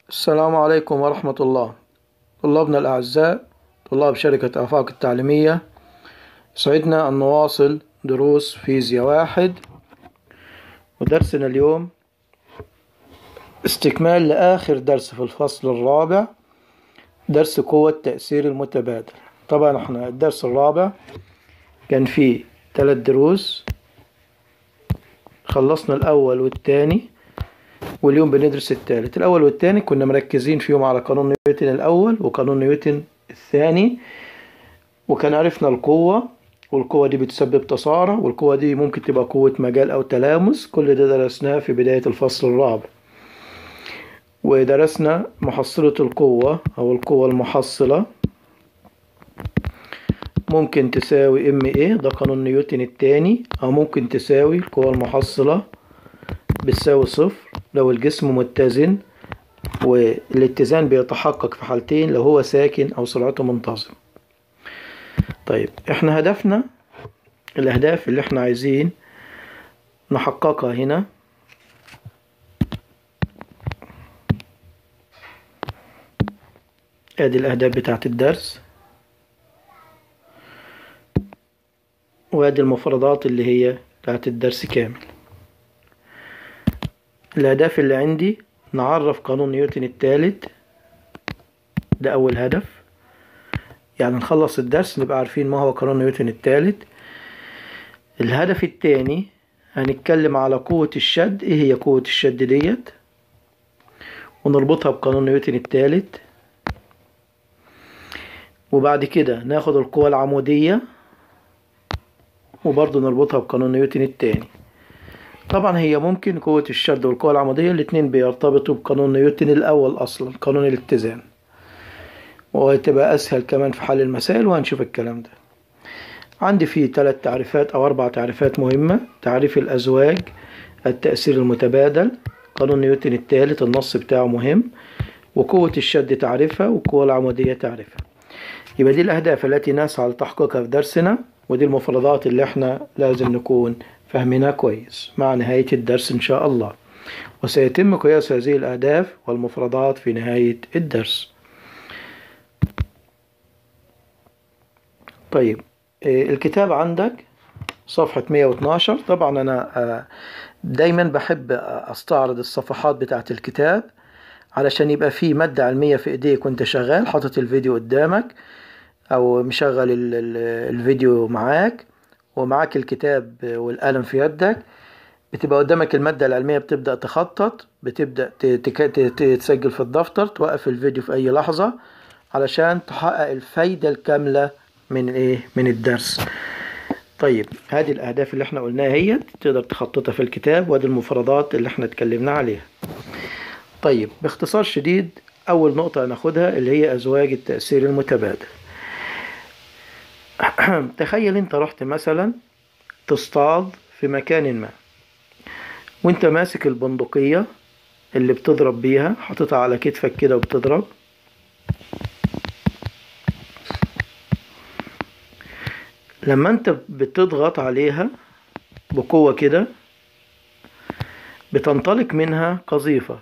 السلام عليكم ورحمة الله طلابنا الأعزاء طلاب شركة آفاق التعليمية سعدنا أن نواصل دروس فيزياء واحد ودرسنا اليوم استكمال لآخر درس في الفصل الرابع درس قوة تأثير المتبادل طبعا احنا الدرس الرابع كان فيه ثلاث دروس خلصنا الأول والثاني واليوم بندرس الثالث الأول والثاني كنا مركزين فيهم على قانون نيوتن الأول وقانون نيوتن الثاني وكان عرفنا القوة والقوة دي بتسبب تسارع والقوة دي ممكن تبقى قوة مجال أو تلامس كل ده درسناه في بداية الفصل الرابع ودرسنا محصلة القوة أو القوة المحصلة ممكن تساوي ام ايه ده قانون نيوتن الثاني أو ممكن تساوي القوة المحصلة بتساوي صفر لو الجسم متزن والاتزان بيتحقق في حالتين لو هو ساكن أو سرعته منتظمة طيب احنا هدفنا الأهداف اللي احنا عايزين نحققها هنا ادي الأهداف بتاعت الدرس وادي المفردات اللي هي بتاعت الدرس كامل الأهداف اللي عندي نعرف قانون نيوتن الثالث ده أول هدف يعني نخلص الدرس نبقى عارفين ما هو قانون نيوتن الثالث الهدف الثاني هنتكلم على قوة الشد ايه هي قوة الشد ديت ونربطها بقانون نيوتن الثالث وبعد كده ناخد القوة العمودية وبرضه نربطها بقانون نيوتن الثاني طبعا هي ممكن قوة الشد والقوة العمودية الاتنين بيرتبطوا بقانون نيوتن الأول أصلا قانون الاتزان وتبقى أسهل كمان في حل المسائل وهنشوف الكلام ده عندي فيه ثلاث تعريفات أو أربع تعريفات مهمة تعريف الأزواج التأثير المتبادل قانون نيوتن الثالث النص بتاعه مهم وقوة الشد تعرفها والقوة العمودية تعرفها يبقى دي الأهداف التي نسعى لتحقيقها في درسنا ودي المفردات اللي احنا لازم نكون فهمناها كويس مع نهاية الدرس إن شاء الله وسيتم قياس هذه الأهداف والمفردات في نهاية الدرس طيب الكتاب عندك صفحة 112 طبعا أنا دايما بحب أستعرض الصفحات بتاعة الكتاب علشان يبقى في مادة علمية في إيديك وأنت شغال حاطط الفيديو قدامك أو مشغل الفيديو معاك ومعاك الكتاب والقلم في يدك بتبقى قدامك المادة العلمية بتبدأ تخطط بتبدأ تسجل في الدفتر توقف الفيديو في أي لحظة علشان تحقق الفايدة الكاملة من إيه من الدرس طيب هذه الأهداف اللي احنا قلناها هي تقدر تخططها في الكتاب وادي المفردات اللي احنا اتكلمنا عليها طيب باختصار شديد أول نقطة هناخدها اللي هي أزواج التأثير المتبادل تخيل انت رحت مثلا تصطاد في مكان ما وانت ماسك البندقية اللي بتضرب بيها حاططها على كتفك كده وبتضرب لما انت بتضغط عليها بقوة كده بتنطلق منها قذيفة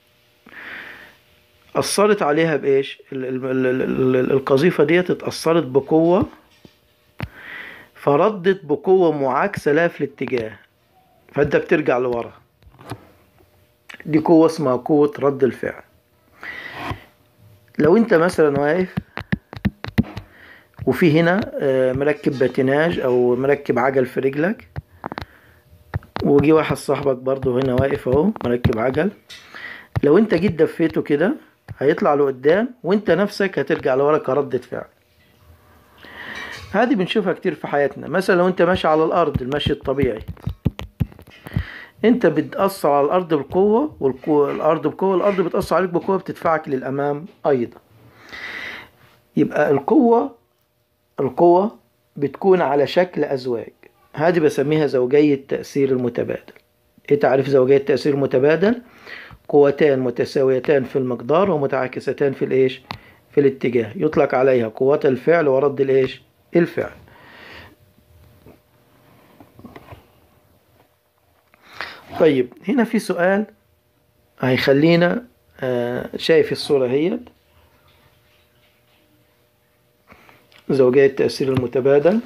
أثرت عليها بإيش؟ القذيفة ديت اتأثرت بقوة فردت بقوة معاكسة لها في الاتجاه فانت بترجع لورا دي قوة اسمها قوة رد الفعل لو انت مثلا واقف وفي هنا مركب باتيناج او مركب عجل في رجلك وجي واحد صاحبك برضه هنا واقف اهو مركب عجل لو انت جيت دفيته كده هيطلع لقدام وانت نفسك هترجع لورا كردة فعل هذه بنشوفها كتير في حياتنا مثلا لو انت ماشي على الارض المشي الطبيعي انت بتأثر على الارض بقوة والقوة الارض بقوة الارض بتأثر عليك بقوة بتدفعك للامام ايضا يبقى القوة القوة بتكون على شكل ازواج هذه بسميها زوجية التأثير المتبادل ايه تعريف زوجية التأثير المتبادل قوتان متساويتان في المقدار ومتعاكستان في الايش في الاتجاه يطلق عليها قوة الفعل ورد الايش الفعل طيب هنا في سؤال هيخلينا آه، شايف الصورة هي زوجية التأثير المتبادل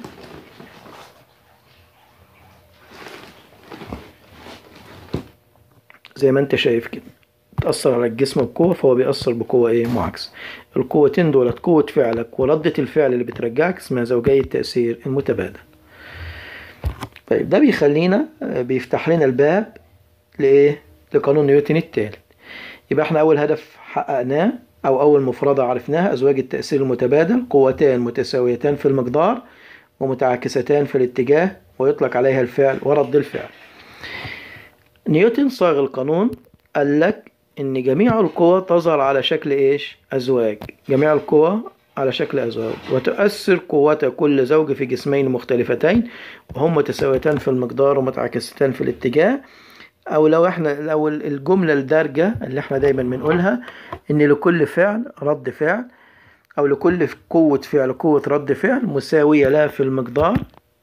زي ما انت شايف كده تأثر على الجسم بقوة فهو بيأثر بقوة ايه معاكسة القوتين دولت قوة فعلك وردة الفعل اللي بترجعك اسمها زوجية التأثير المتبادل طيب ده بيخلينا آه، بيفتح لنا الباب لإيه؟ لقانون نيوتن الثالث يبقى احنا أول هدف حققناه أو أول مفردة عرفناها أزواج التأثير المتبادل قوتان متساويتان في المقدار ومتعاكستان في الاتجاه ويطلق عليها الفعل ورد الفعل نيوتن صاغ القانون قال لك إن جميع القوى تظهر على شكل إيش؟ أزواج جميع القوى على شكل أزواج وتؤثر قوة كل زوج في جسمين مختلفتين وهم متساويتان في المقدار ومتعاكستان في الاتجاه أو لو إحنا لو الجملة الدارجة اللي إحنا دايما بنقولها إن لكل فعل رد فعل أو لكل قوة فعل قوة رد فعل مساوية لها في المقدار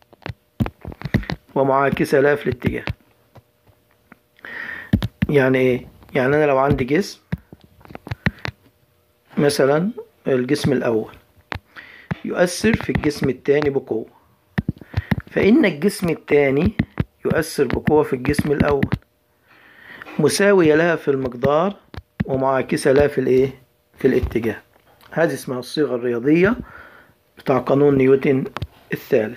ومعاكسة لها في الاتجاه يعني إيه؟ يعني أنا لو عندي جسم مثلا الجسم الأول يؤثر في الجسم الثاني بقوة فإن الجسم الثاني يؤثر بقوة في الجسم الأول مساوية لها في المقدار ومعاكسة لها في الإيه؟ في الاتجاه هذه اسمها الصيغة الرياضية بتاع قانون نيوتن الثالث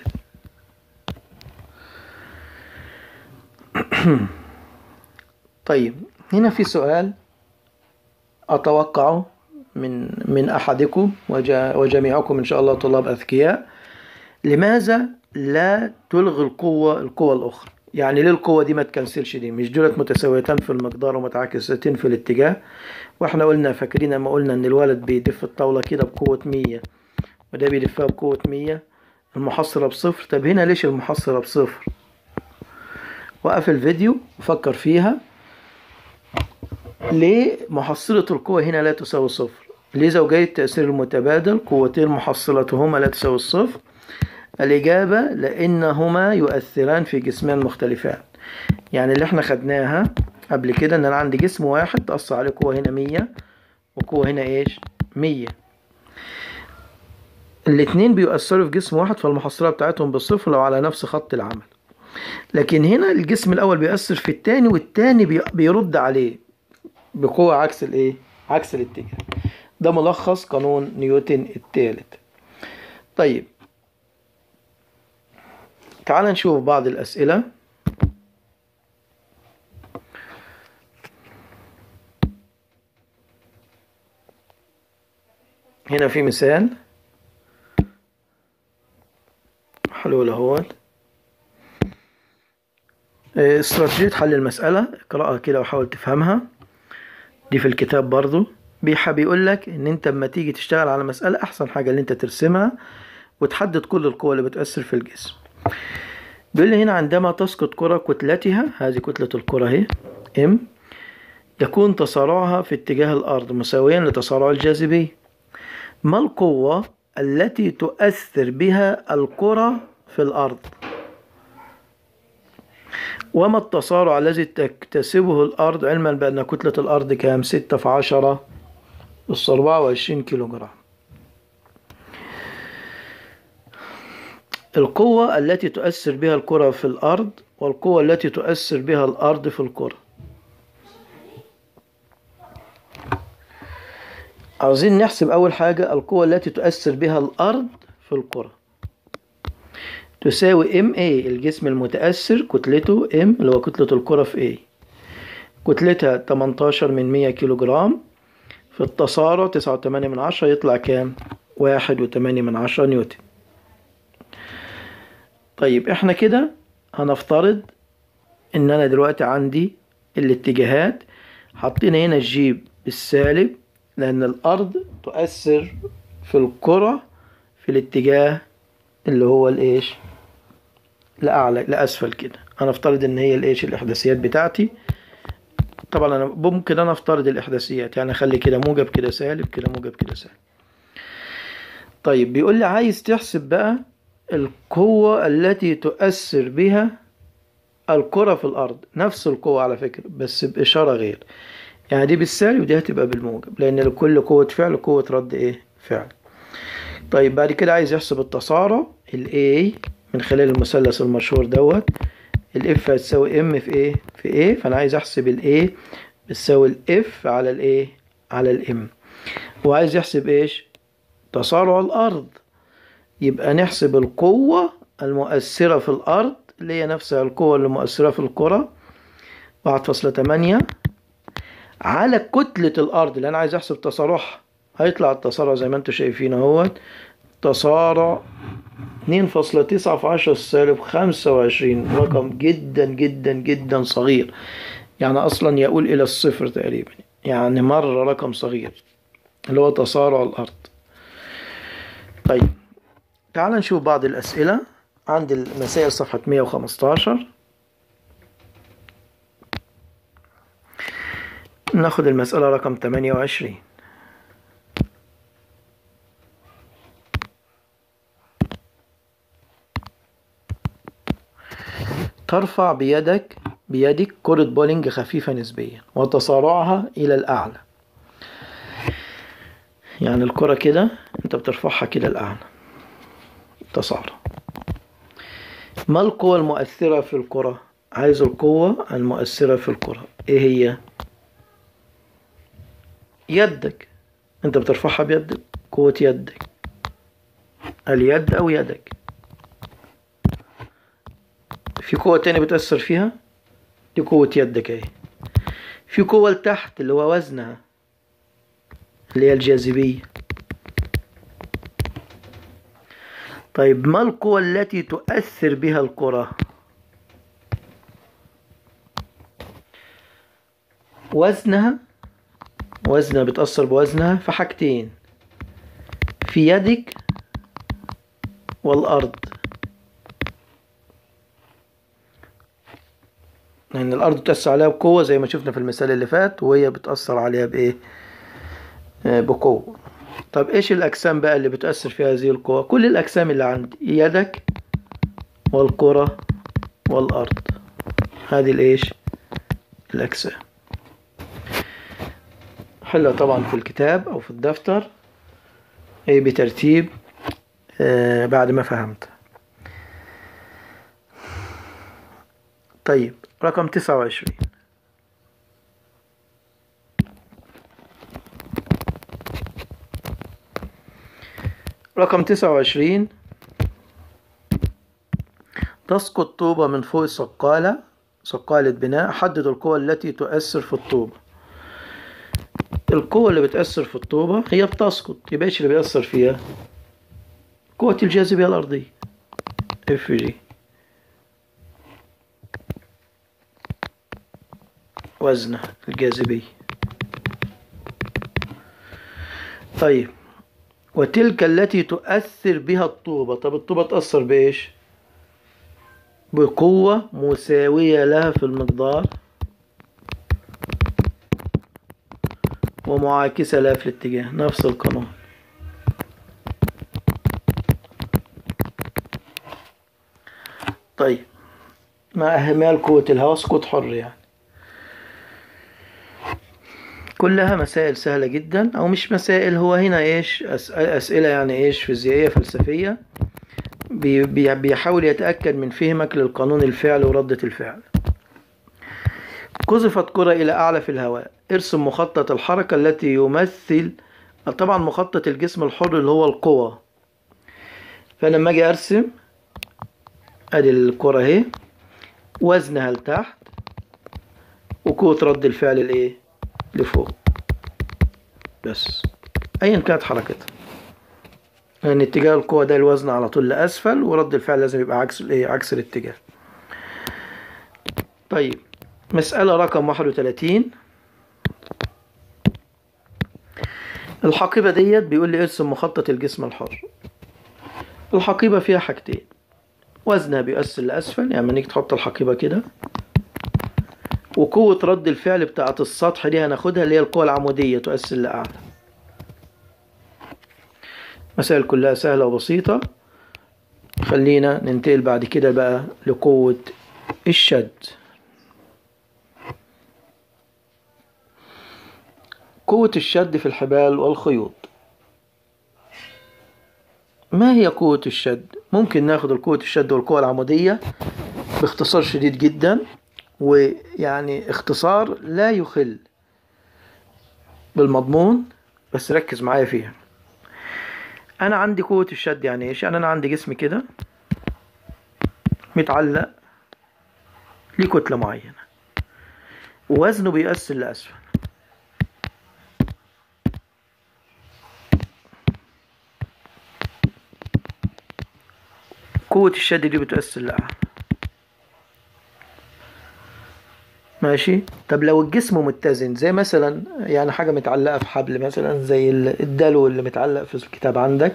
طيب هنا في سؤال أتوقعه من من أحدكم وجميعكم إن شاء الله طلاب أذكياء لماذا لا تلغي القوة القوة الأخرى يعني ليه القوة دي ما تكنسلش دي مش دولت متساويتان في المقدار ومتعاكستين في الاتجاه واحنا قلنا فاكرين لما قلنا ان الولد بيدف الطاولة كده بقوة مية وده بيدفها بقوة مية المحصلة بصفر طب هنا ليش المحصلة بصفر وقف الفيديو وفكر فيها ليه محصلة القوة هنا لا تساوي صفر ليه زوجية التأثير المتبادل قوتين محصلتهما لا تساوي الصفر الإجابة لأنهما يؤثران في جسمان مختلفان يعني اللي احنا خدناها قبل كده ان انا عندي جسم واحد تأثر عليه قوة هنا مية وقوة هنا ايش مية الاتنين بيؤثروا في جسم واحد فالمحصلة بتاعتهم بالصفر لو على نفس خط العمل لكن هنا الجسم الأول بيأثر في التاني والتاني بيرد عليه بقوة عكس الايه عكس الاتجاه ده ملخص قانون نيوتن الثالث طيب تعال نشوف بعض الأسئلة هنا في مثال حلول اهوت استراتيجية حل المسألة اقرأها كده وحاول تفهمها دي في الكتاب برضو بيحب يقول لك ان انت لما تيجي تشتغل على مسألة احسن حاجة اللي انت ترسمها وتحدد كل القوى اللي بتأثر في الجسم بيقول لي هنا عندما تسقط كرة كتلتها هذه كتلة الكرة اهي ام يكون تسارعها في اتجاه الأرض مساويا لتسارع الجاذبية ما القوة التي تؤثر بها الكرة في الأرض وما التسارع الذي تكتسبه الأرض علما بأن كتلة الأرض كام ستة في عشرة أس أربعة وعشرين كيلو جرام القوة التي تؤثر بها الكرة في الأرض والقوة التي تؤثر بها الأرض في الكرة عاوزين نحسب أول حاجة القوة التي تؤثر بها الأرض في الكرة تساوي ام اي الجسم المتأثر كتلته ام اللي هو كتلة الكرة في اي كتلتها 18 من 100 كيلو جرام في التسارع 9.8 من عشرة يطلع كام؟ واحد وتمانية من عشرة نيوتن طيب احنا كده هنفترض ان انا دلوقتي عندي الاتجاهات حاطين هنا الجيب بالسالب لان الارض تؤثر في الكرة في الاتجاه اللي هو الايش لاعلى لاسفل كده انا افترض ان هي الايش الاحداثيات بتاعتي طبعا انا ممكن انا افترض الاحداثيات يعني اخلي كده موجب كده سالب كده موجب كده سالب طيب بيقول لي عايز تحسب بقى القوة التي تؤثر بها الكرة في الأرض نفس القوة على فكرة بس بإشارة غير يعني دي بالسالب ودي هتبقى بالموجب لأن لكل قوة فعل قوة رد إيه فعل طيب بعد كده عايز يحسب التسارع ال A من خلال المثلث المشهور دوت ال F هتساوي M في إيه في A فأنا عايز أحسب ال A بتساوي ال F على ال A على ال M وعايز يحسب إيش تسارع الأرض يبقى نحسب القوة المؤثرة في الأرض اللي هي نفسها القوة اللي مؤثرة في الكرة واحد فاصلة تمانية على كتلة الأرض اللي أنا عايز أحسب تسارعها هيطلع التسارع زي ما انتم شايفين اهوت تسارع اتنين فاصلة تسعة في عشرة سالب خمسة وعشرين رقم جدا جدا جدا صغير يعني أصلا يقول إلى الصفر تقريبا يعني مرة رقم صغير اللي هو تسارع الأرض طيب تعال نشوف بعض الأسئلة عند المسائل صفحة 115 ناخد المسألة رقم 28 ترفع بيدك بيدك كرة بولينج خفيفة نسبيا وتسارعها إلى الأعلى يعني الكرة كده أنت بترفعها كده الأعلى تسارع ما القوة المؤثرة في الكرة؟ عايز القوة المؤثرة في الكرة إيه هي؟ يدك أنت بترفعها بيدك قوة يدك اليد أو يدك في قوة تانية بتأثر فيها دي قوة يدك اهي في قوة لتحت اللي هو وزنها اللي هي الجاذبية طيب ما القوة التي تؤثر بها الكرة وزنها وزنها بتأثر بوزنها في حاجتين في يدك والأرض لأن يعني الأرض بتأثر عليها بقوة زي ما شفنا في المثال اللي فات وهي بتأثر عليها بإيه؟ بقوة. طب إيش الأجسام بقى اللي بتأثر فيها هذه القوة؟ كل الأجسام اللي عندي يدك والكرة والأرض. هذه الإيش؟ الأجسام. حلها طبعا في الكتاب أو في الدفتر إيه بترتيب آه بعد ما فهمت. طيب رقم تسعة وعشرين رقم تسعة وعشرين تسقط طوبة من فوق السقالة سقالة بناء حدد القوة التي تؤثر في الطوبة القوة اللي بتأثر في الطوبة هي بتسقط يبقى ايش اللي بيأثر فيها قوة الجاذبية الأرضية اف جي وزنه الجاذبية طيب وتلك التي تؤثر بها الطوبة طب الطوبة تأثر بإيش بقوة مساوية لها في المقدار ومعاكسة لها في الاتجاه نفس القانون طيب مع إهمال قوة الهواء سقوط حر يعني كلها مسائل سهلة جدا أو مش مسائل هو هنا إيش أسئلة يعني إيش فيزيائية فلسفية بيحاول يتأكد من فهمك للقانون الفعل وردة الفعل قذفت كرة إلى أعلى في الهواء ارسم مخطط الحركة التي يمثل طبعا مخطط الجسم الحر اللي هو القوة فلما أجي أرسم أدي الكرة أهي وزنها لتحت وقوة رد الفعل الإيه لفوق بس ايا كانت حركتها لان يعني اتجاه القوة ده الوزن على طول لأسفل ورد الفعل لازم يبقى عكس الايه عكس الاتجاه طيب مسألة رقم 31 الحقيبة ديت بيقول لي ارسم مخطط الجسم الحر الحقيبة فيها حاجتين وزنها بيؤثر لأسفل يعني لما نيجي تحط الحقيبة كده وقوة رد الفعل بتاعة السطح دي هناخدها اللي هي القوة العمودية تؤثر لأعلى مسائل كلها سهلة وبسيطة خلينا ننتقل بعد كده بقى لقوة الشد قوة الشد في الحبال والخيوط ما هي قوة الشد؟ ممكن ناخد القوة الشد والقوة العمودية باختصار شديد جدا ويعني اختصار لا يخل بالمضمون بس ركز معايا فيها انا عندي قوة الشد يعني ايش يعني انا عندي جسم كده متعلق ليه كتلة معينة ووزنه بيأثر لأسفل قوة الشد دي بتؤثر لأعلى ماشي طب لو الجسم متزن زي مثلا يعني حاجة متعلقة في حبل مثلا زي الدلو اللي متعلق في الكتاب عندك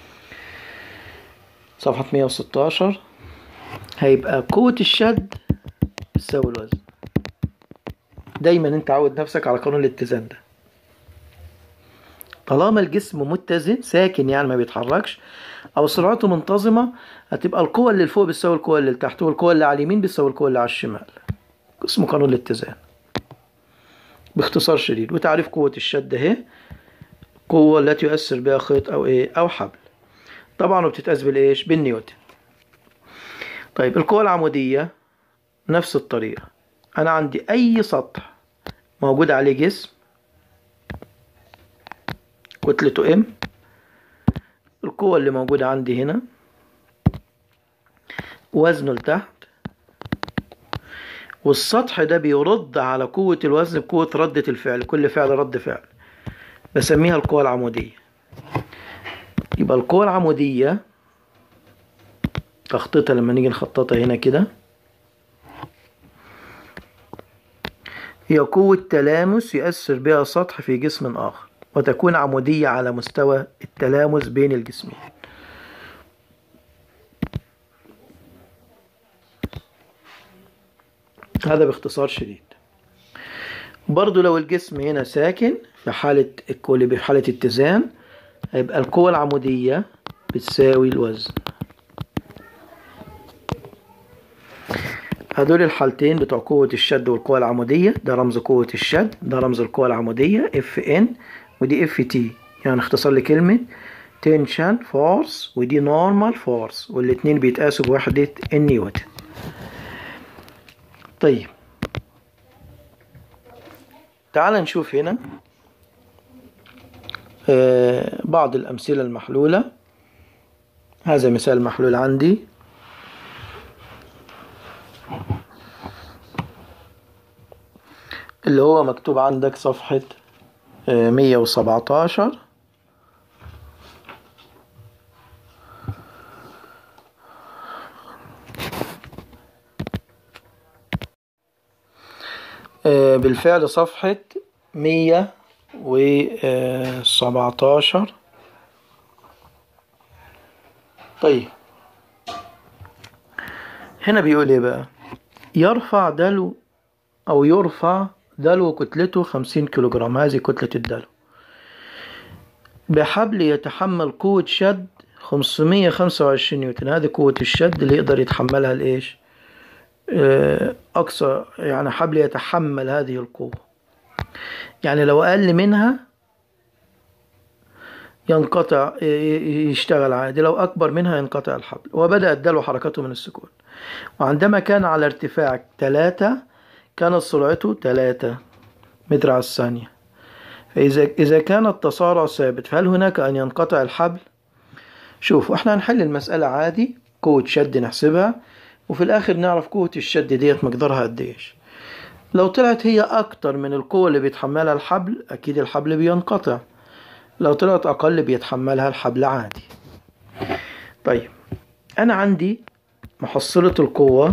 صفحة 116 هيبقى قوة الشد بتساوي الوزن دايما انت عود نفسك على قانون الاتزان ده طالما الجسم متزن ساكن يعني ما بيتحركش او سرعته منتظمة هتبقى القوة اللي فوق بتساوي القوة اللي تحت والقوة اللي على اليمين بتساوي القوة اللي على الشمال اسمه قانون الاتزان باختصار شديد وتعريف قوة الشد اهي قوة التي يؤثر بها خيط او ايه او حبل طبعا وبتتقاس بالايش بالنيوتن طيب القوة العمودية نفس الطريقة انا عندي اي سطح موجود عليه جسم كتلته ام القوة اللي موجودة عندي هنا وزنه لتحت والسطح ده بيرد على قوة الوزن بقوة ردة الفعل كل فعل رد فعل بسميها القوة العمودية يبقى القوة العمودية تخطيطها لما نيجي نخططها هنا كده هي قوة تلامس يؤثر بها سطح في جسم آخر وتكون عمودية على مستوى التلامس بين الجسمين هذا باختصار شديد برضو لو الجسم هنا ساكن في حالة الكل بحالة اتزان هيبقى القوة العمودية بتساوي الوزن هدول الحالتين بتوع قوة الشد والقوة العمودية ده رمز قوة الشد ده رمز القوة العمودية اف ان ودي اف تي يعني اختصار لكلمة تنشن فورس ودي نورمال فورس والاتنين بيتقاسوا بوحدة النيوتن طيب تعال نشوف هنا آه بعض الأمثلة المحلولة هذا مثال محلول عندي اللي هو مكتوب عندك صفحة آه مية وسبعتاشر بالفعل صفحة مية وسبعتاشر طيب هنا بيقول ايه بقى يرفع دلو او يرفع دلو كتلته خمسين كيلوغرام هذه كتلة الدلو بحبل يتحمل قوة شد خمسمية خمسة وعشرين نيوتن هذه قوة الشد اللي يقدر يتحملها الايش أقصى يعني حبل يتحمل هذه القوة يعني لو أقل منها ينقطع يشتغل عادي لو أكبر منها ينقطع الحبل وبدأ الدلو حركته من السكون وعندما كان على ارتفاع ثلاثة كانت سرعته ثلاثة متر على الثانية فإذا إذا كان التسارع ثابت فهل هناك أن ينقطع الحبل؟ شوف احنا هنحل المسألة عادي قوة شد نحسبها وفي الاخر نعرف قوة الشد ديت مقدارها قد ايش لو طلعت هي اكتر من القوة اللي بيتحملها الحبل اكيد الحبل بينقطع لو طلعت اقل بيتحملها الحبل عادي طيب انا عندي محصلة القوة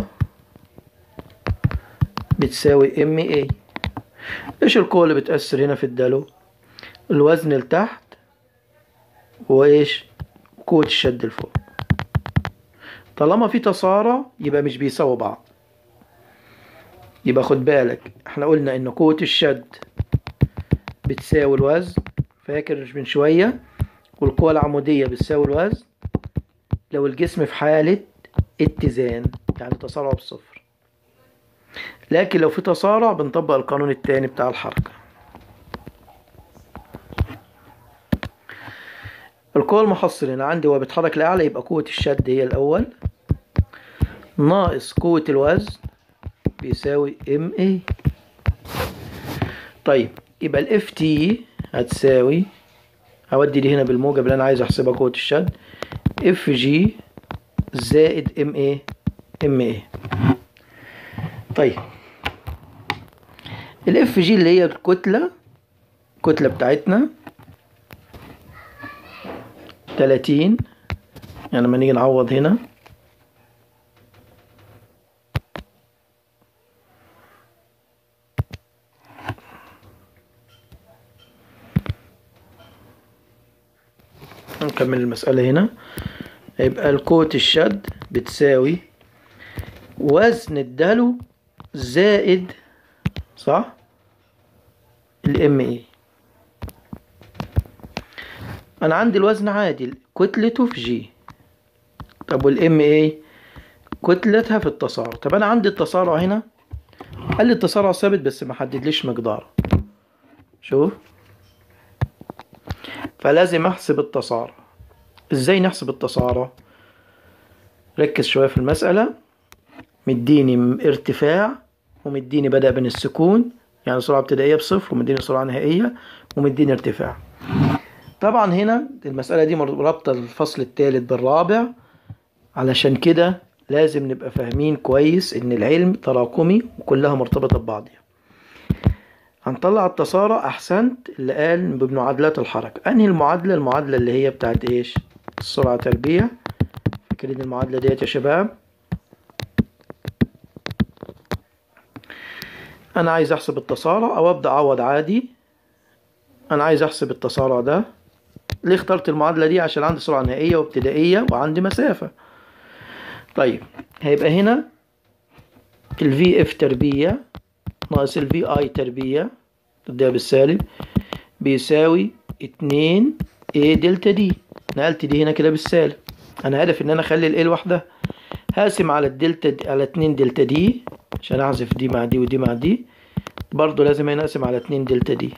بتساوي ام اي ايش القوة اللي بتأثر هنا في الدلو الوزن لتحت وايش قوة الشد لفوق طالما في تسارع يبقى مش بيساووا بعض يبقى خد بالك احنا قلنا ان قوة الشد بتساوي الوزن فاكر من شوية والقوة العمودية بتساوي الوزن لو الجسم في حالة اتزان يعني تسارع بصفر لكن لو في تسارع بنطبق القانون التاني بتاع الحركة القوة المحصلة أنا عندي هو بيتحرك لأعلى يبقى قوة الشد هي الأول ناقص قوة الوزن بيساوي ام اي طيب يبقى الاف تي هتساوي هودي دي هنا بالموجب اللي انا عايز احسبها قوة الشد اف جي زائد ام اي ام اي طيب الاف جي اللي هي الكتلة الكتلة بتاعتنا تلاتين يعني لما نيجي نعوض هنا نكمل المسألة هنا يبقى القوة الشد بتساوي وزن الدلو زائد صح الام اي انا عندي الوزن عادي كتلته في جي طب والام اي كتلتها في التسارع طب انا عندي التسارع هنا قال لي التسارع ثابت بس ما حددليش مقداره شوف فلازم احسب التسارع ازاي نحسب التسارع ركز شوية في المسألة مديني ارتفاع ومديني بدأ من السكون يعني سرعة ابتدائية بصفر ومديني سرعة نهائية ومديني ارتفاع طبعا هنا المسألة دي رابطة الفصل الثالث بالرابع علشان كده لازم نبقى فاهمين كويس ان العلم تراكمي وكلها مرتبطة ببعضها هنطلع التسارع احسنت اللي قال بمعادلات الحركة انهي المعادلة المعادلة اللي هي بتاعت ايش السرعة تربيع فاكرين المعادلة ديت يا شباب انا عايز احسب التسارع او ابدا اعوض عادي انا عايز احسب التسارع ده ليه اخترت المعادلة دي عشان عندي سرعة نهائية وابتدائية وعندي مسافة طيب هيبقى هنا ال VF تربيع ناقص ال VI تربيع تديها بالسالب بيساوي اتنين A دلتا دي نقلت دي هنا كده بالسالب انا هدف ان انا اخلي ال A لوحدها هقسم على الدلتا دي على اتنين دلتا دي عشان احذف دي مع دي ودي مع دي برضو لازم هنا اقسم على اتنين دلتا دي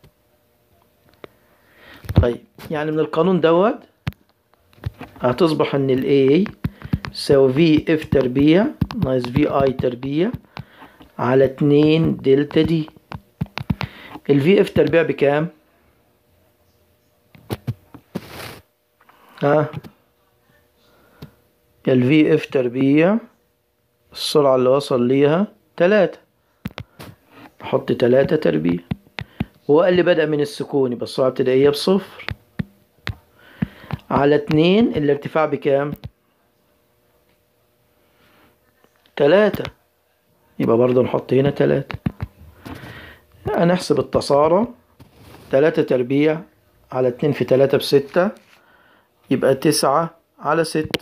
طيب يعني من القانون دوت هتصبح ان ال A تساوي في اف تربيع ناقص في اي تربيع على اتنين دلتا دي ال في اف تربيع بكام؟ ها ال في اف تربيع السرعة اللي وصل ليها تلاتة احط تلاتة تربيع هو قال لي بدأ من السكون يبقى السرعة الابتدائية بصفر على اتنين الارتفاع بكام؟ تلاتة يبقى برضه نحط هنا تلاتة هنحسب التسارع تلاتة تربيع على اتنين في تلاتة بستة يبقى تسعة على ستة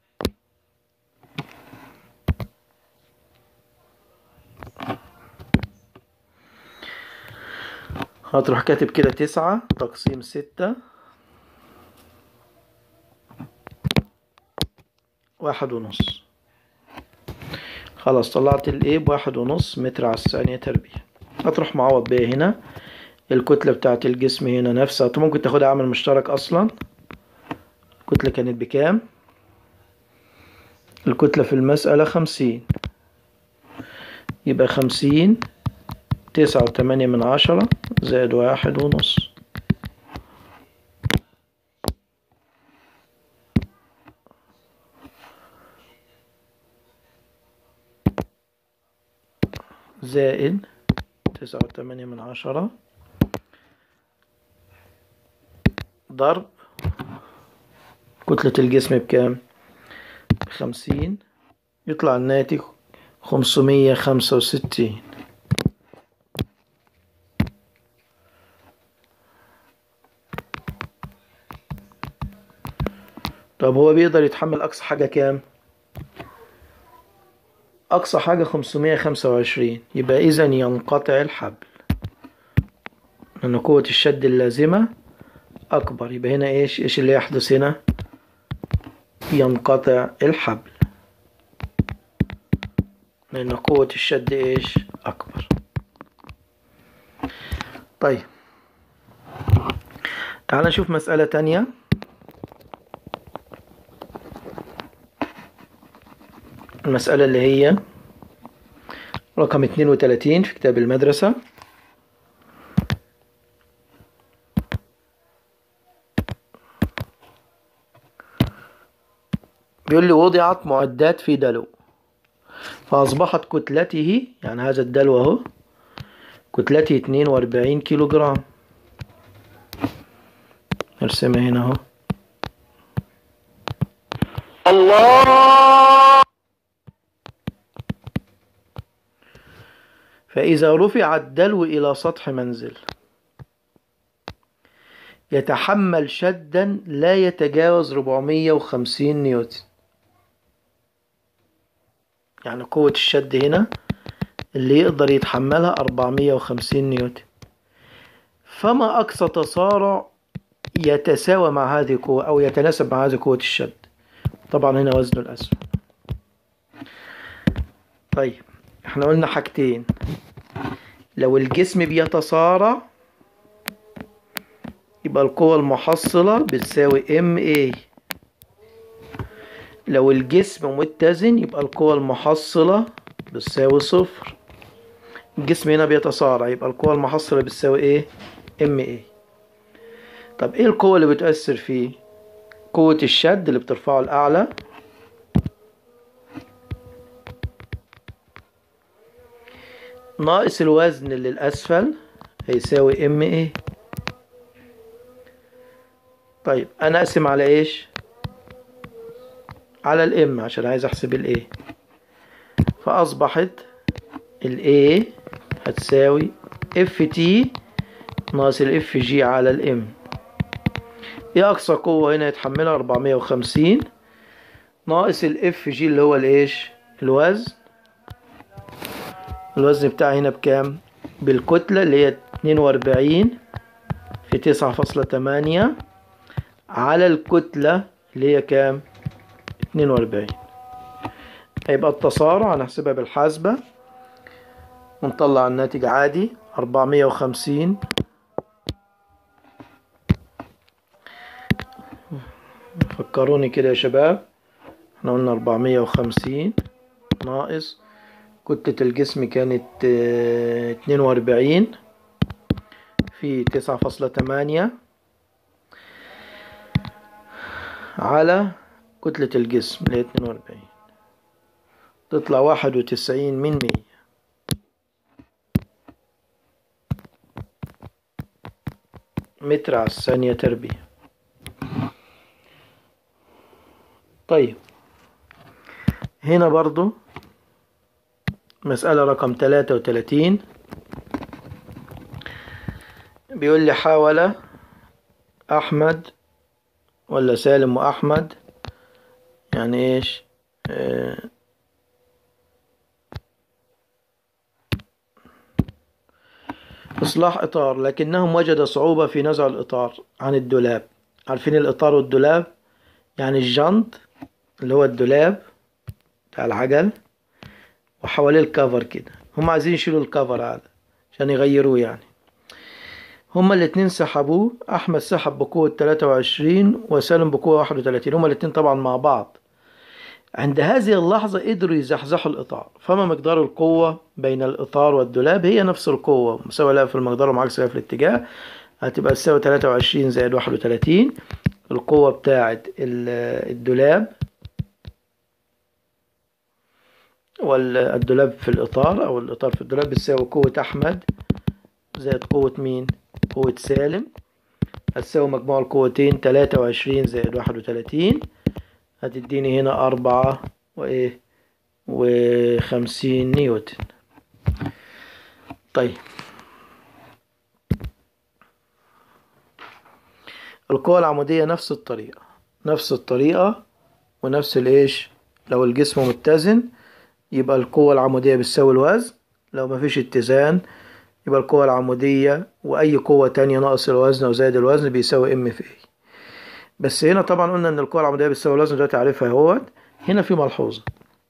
هتروح كاتب كده تسعة تقسيم ستة واحد ونص خلاص طلعت الايه بواحد ونص متر على الثانية تربيع هتروح معوض بيها هنا الكتلة بتاعت الجسم هنا نفسها انت ممكن تاخدها عامل مشترك اصلا الكتلة كانت بكام الكتلة في المسألة خمسين يبقى خمسين تسعة وتمانية من عشرة زائد واحد ونص زائد تسعة وثمانية من عشرة ضرب كتلة الجسم بكام بخمسين يطلع الناتج خمسمية خمسة وستين طب هو بيقدر يتحمل أقصى حاجة كام؟ أقصى حاجة خمسمية خمسة وعشرين يبقى إذا ينقطع الحبل لأن قوة الشد اللازمة أكبر يبقى هنا إيش إيش اللي يحدث هنا ينقطع الحبل لأن قوة الشد إيش أكبر طيب تعال نشوف مسألة تانية المسألة اللي هي رقم 32 في كتاب المدرسة بيقول لي وضعت معدات في دلو فأصبحت كتلته يعني هذا الدلو اهو كتلته 42 كيلو جرام نرسمها هنا اهو الله فإذا رفع الدلو إلى سطح منزل يتحمل شدا لا يتجاوز 450 نيوتن يعني قوة الشد هنا اللي يقدر يتحملها 450 نيوتن فما أقصى تسارع يتساوى مع هذه القوة أو يتناسب مع هذه قوة الشد طبعا هنا وزنه الأسفل طيب احنا قلنا حاجتين لو الجسم بيتصارع يبقى القوة المحصلة بتساوي ام اي لو الجسم متزن يبقى القوة المحصلة بتساوي صفر الجسم هنا بيتصارع يبقى القوة المحصلة بتساوي ايه ام اي طب ايه القوة اللي بتأثر فيه قوة الشد اللي بترفعه الأعلى ناقص الوزن اللي الأسفل هيساوي ام ايه طيب أنا أقسم على إيش على الام عشان عايز أحسب الايه فأصبحت الايه هتساوي اف تي ناقص الاف جي على الام ايه اقصى قوة هنا يتحملها 450 ناقص الاف جي اللي هو الايش الوزن الوزن بتاعي هنا بكام بالكتلة اللي هي 42 في 9.8 على الكتلة اللي هي كام 42 هيبقى التسارع هنحسبها بالحاسبة ونطلع الناتج عادي 450 فكروني كده يا شباب احنا قلنا 450 ناقص كتلة الجسم كانت اتنين واربعين في تسعة فاصلة تمانية على كتلة الجسم اللي هي اتنين واربعين تطلع واحد وتسعين من مية متر على الثانية تربية طيب هنا برضو مسألة رقم تلاتة وتلاتين بيقول لي حاول أحمد ولا سالم وأحمد يعني إيش آه إصلاح إطار لكنهم وجد صعوبة في نزع الإطار عن الدولاب عارفين الإطار والدولاب يعني الجنط اللي هو الدولاب بتاع العجل وحواليه الكفر كده هم عايزين يشيلوا الكفر هذا عشان يغيروه يعني هما الاتنين سحبوه احمد سحب بقوة 23 وسالم بقوة 31 هما الاتنين طبعا مع بعض عند هذه اللحظة قدروا يزحزحوا الإطار فما مقدار القوة بين الإطار والدولاب هي نفس القوة مساوية لها في المقدار ومعاكسة لها في الاتجاه هتبقى تساوي 23 زائد 31 القوة بتاعة الدولاب والدولاب في الإطار أو الإطار في الدولاب بتساوي قوة أحمد زائد قوة مين؟ قوة سالم هتساوي مجموع القوتين تلاتة وعشرين زائد واحد وتلاتين هتديني هنا أربعة وإيه وخمسين نيوتن طيب القوة العمودية نفس الطريقة نفس الطريقة ونفس الإيش لو الجسم متزن يبقى القوة العمودية بتساوي الوزن لو مفيش اتزان يبقى القوة العمودية وأي قوة تانية ناقص الوزن أو زائد الوزن بيساوي ام في اي بس هنا طبعا قلنا إن القوة العمودية بتساوي الوزن ده تعرفها اهوت هنا في ملحوظة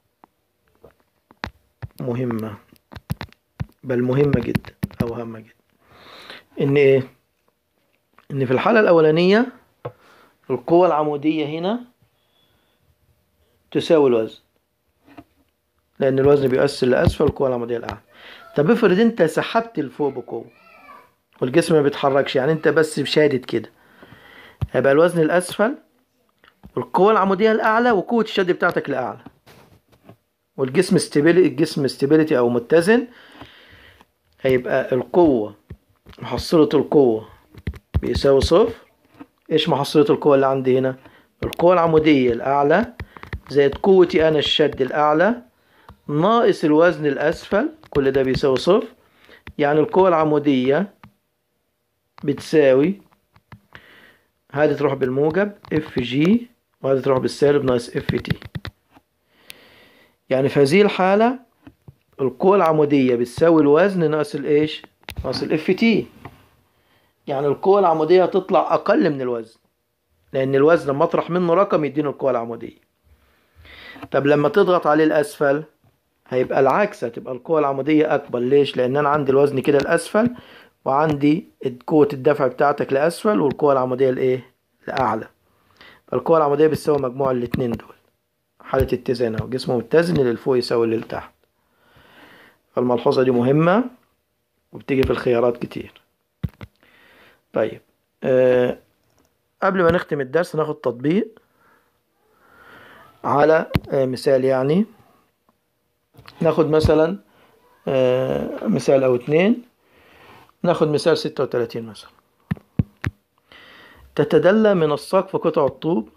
مهمة بل مهمة جدا أو هامة جدا إن إيه؟ إن في الحالة الأولانية القوة العمودية هنا تساوي الوزن لأن الوزن بيؤثر لأسفل والقوة العمودية الأعلى طب افرض أنت سحبت لفوق بقوة والجسم ما بيتحركش يعني أنت بس شادد كده هيبقى الوزن الأسفل والقوة العمودية الأعلى وقوة الشد بتاعتك الأعلى والجسم ستيبيلي الجسم ستيبيليتي أو متزن هيبقى القوة محصلة القوة بيساوي صفر ايش محصلة القوة اللي عندي هنا القوة العمودية الأعلى زائد قوتي أنا الشد الأعلى ناقص الوزن الأسفل كل ده بيساوي صفر يعني القوة العمودية بتساوي هذه تروح بالموجب اف جي وهذه تروح بالسالب ناقص اف تي يعني في هذه الحالة القوة العمودية بتساوي الوزن ناقص الايش ناقص الاف تي يعني القوة العمودية هتطلع أقل من الوزن لأن الوزن لما أطرح منه رقم يديني القوة العمودية طب لما تضغط عليه الأسفل هيبقى العكس هتبقى القوة العمودية أكبر ليش؟ لأن أنا عندي الوزن كده الأسفل وعندي قوة الدفع بتاعتك لأسفل والقوة العمودية لإيه؟ لأعلى فالقوة العمودية بتساوي مجموع الاتنين دول حالة اتزان أهو جسمه متزن اللي لفوق يساوي اللي لتحت فالملحوظة دي مهمة وبتيجي في الخيارات كتير طيب أه قبل ما نختم الدرس ناخد تطبيق على أه مثال يعني ناخد مثلا أه مثال أو اتنين ناخد مثال ستة وتلاتين مثلا تتدلى من السقف قطع طوب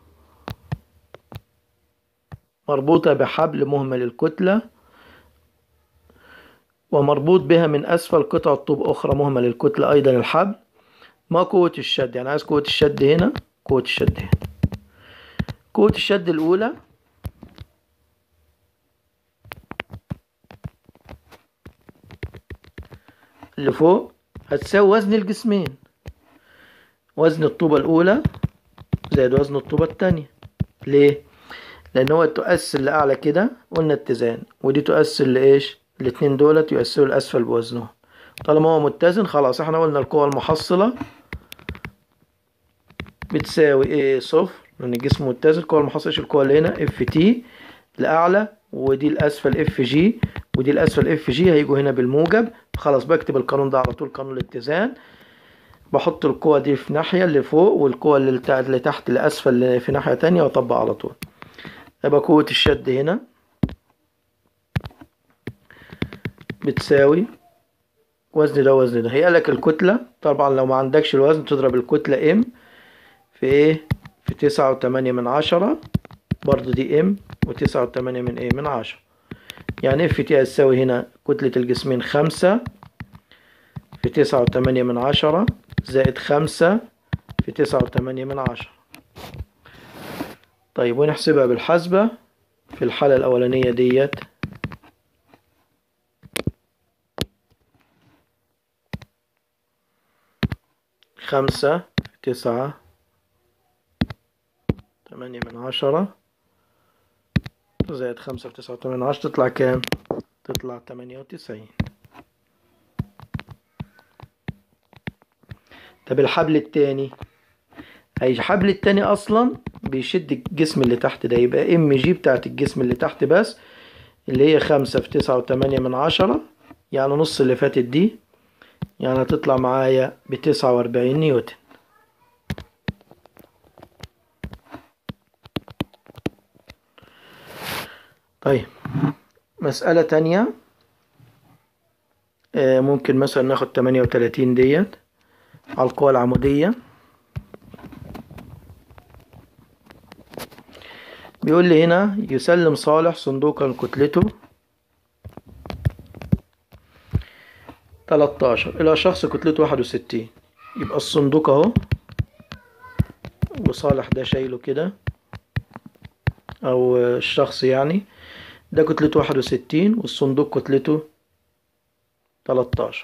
مربوطة بحبل مهمل الكتلة ومربوط بها من أسفل قطعة طوب أخرى مهمل الكتلة أيضا الحبل ما قوة الشد يعني عايز قوة الشد هنا قوة الشد هنا قوة الشد الأولى اللي فوق هتساوي وزن الجسمين وزن الطوبة الأولى زائد وزن الطوبة التانية ليه؟ لأن هو تؤثر لأعلى كده قلنا اتزان ودي تؤثر لإيش؟ الاتنين دولت يؤثروا الأسفل بوزنهم طالما هو متزن خلاص احنا قلنا القوة المحصلة بتساوي ايه صفر لأن الجسم متزن القوة المحصلة القوة اللي هنا اف تي الأعلى ودي الأسفل اف جي ودي الأسفل اف جي هيجوا هنا بالموجب خلاص بكتب القانون ده على طول قانون الاتزان بحط القوة دي في ناحية اللي فوق والقوة اللي تحت الأسفل في ناحية تانية وأطبق على طول يبقى قوة الشد هنا بتساوي وزن ده وزن ده هي لك الكتلة طبعا لو ما عندكش الوزن تضرب الكتلة ام في ايه في تسعة وتمانية من عشرة برضو دي ام وتسعة وتمانية من ايه من عشرة يعني اف تي هتساوي هنا كتلة الجسمين خمسة في تسعة وتمانية من عشرة زائد خمسة في تسعة وتمانية من عشرة طيب ونحسبها بالحسبة في الحالة الأولانية ديت خمسة في تسعة تمانية من عشرة زائد خمسة في تسعة وتمانية من عشرة تطلع كام؟ تطلع تمانية وتسعين طب الحبل التاني هي الحبل التاني اصلا بيشد الجسم اللي تحت ده يبقى ام جي بتاعت الجسم اللي تحت بس اللي هي خمسة في تسعة وتمانية من عشرة يعني نص اللي فاتت دي يعني هتطلع معايا بتسعة وأربعين نيوتن طيب مسألة تانية ممكن مثلا ناخد تمانية وتلاتين ديت على القوى العمودية بيقول لي هنا يسلم صالح صندوقا كتلته 13 إلى شخص كتلته 61 يبقى الصندوق أهو وصالح ده شايله كده أو الشخص يعني ده كتلته 61 والصندوق كتلته 13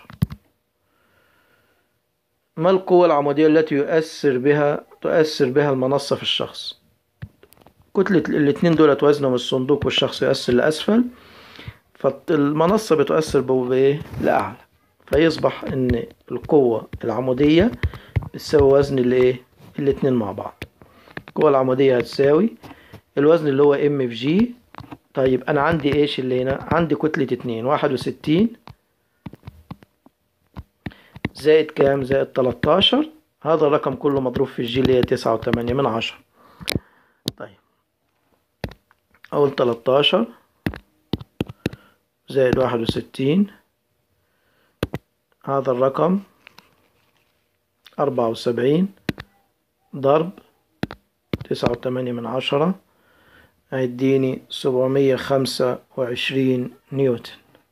ما القوة العمودية التي يؤثر بها تؤثر بها المنصة في الشخص كتلة الاتنين دول وزنهم الصندوق والشخص يؤثر لأسفل فالمنصة بتؤثر بإيه لأعلى فيصبح إن القوة العمودية بتساوي وزن الإيه الاتنين مع بعض القوة العمودية هتساوي الوزن اللي هو ام في جي طيب أنا عندي إيش اللي هنا عندي كتلة اتنين واحد وستين زائد كام زائد تلاتاشر هذا الرقم كله مضروب في الجي اللي هي تسعة وتمانية من عشرة طيب أقول تلاتاشر زائد واحد وستين هذا الرقم أربعة وسبعين ضرب تسعة وتمانية من عشرة هيديني سبعمية خمسة وعشرين نيوتن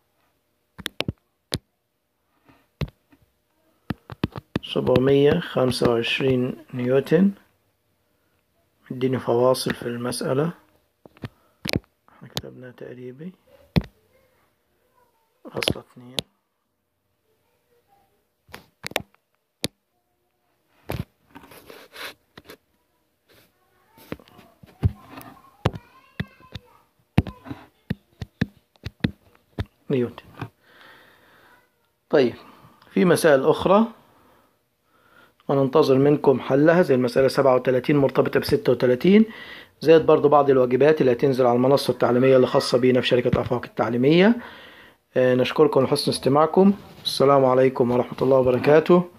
سبعمية خمسة وعشرين نيوتن اديني فواصل في المسألة احنا كتبناها تقريبي أصل اتنين نيوتن طيب في مسائل أخرى وننتظر منكم حلها زي المسألة 37 مرتبطة ب 36 زائد برضو بعض الواجبات اللي هتنزل على المنصة التعليمية اللي خاصة بينا في شركة أفاق التعليمية نشكركم لحسن استماعكم السلام عليكم ورحمة الله وبركاته